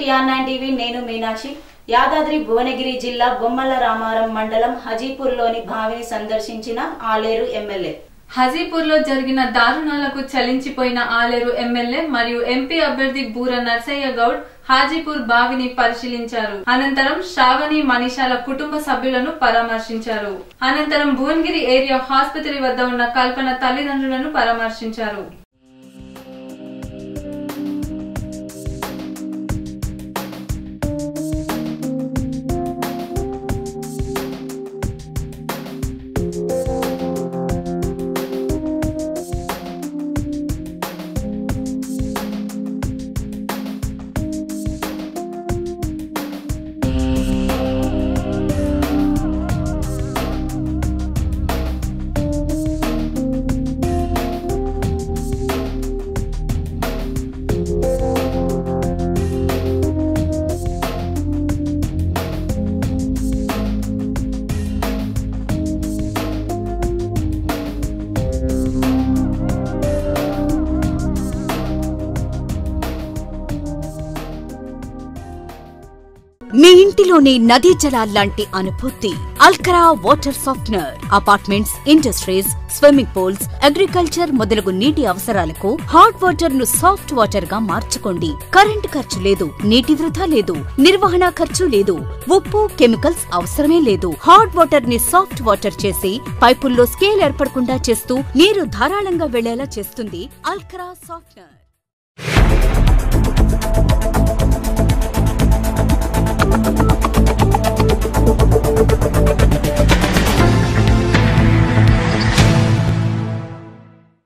TR nine TV నేను మీనాక్షి యాదాద్రి భువనగిరి జిల్లా బొమ్మల రామారం మండలం హజీపూర్లోని బావిని సందర్శించిన ఆలేరు ఎమ్మెల్యే హజీపూర్ లో జరిగిన దారుణాలకు చలించిపోయిన ఆలేరు ఎమ్మెల్యే మరియు ఎంపీ అభ్యర్థి బూర నర్సయ్య గౌడ్ హాజీపూర్ బావిని పరిశీలించారు అనంతరం శ్రావణి మనీషాల కుటుంబ సభ్యులను పరామర్శించారు అనంతరం భువనగిరి ఏరియా ఆసుపత్రి వద్ద ఉన్న కల్పన తల్లిదండ్రులను పరామర్శించారు మీ ఇంటిలోని నదీ జలాల్లాంటి అనుభూతి అల్కరా water softener apartments industries swimming pools agriculture మొదలగు నీటి అవసరాలకు హాట్ వాటర్ ను సాఫ్ట్ వాటర్ గా మార్చుకోండి కరెంట్ ఖర్చు లేదు నీటి వృధా లేదు నిర్వహణ ఖర్చు లేదు ఉప్పు కెమికల్స్ అవసరమే లేదు హాట్ వాటర్ ని సాఫ్ట్ వాటర్ చేసి పైపుల్లో స్కేల్ ఏర్పడకుండా చేస్తూ నీరు ధారాళంగా వెళ్లేలా చేస్తుంది అల్కరా సాఫ్ట్నర్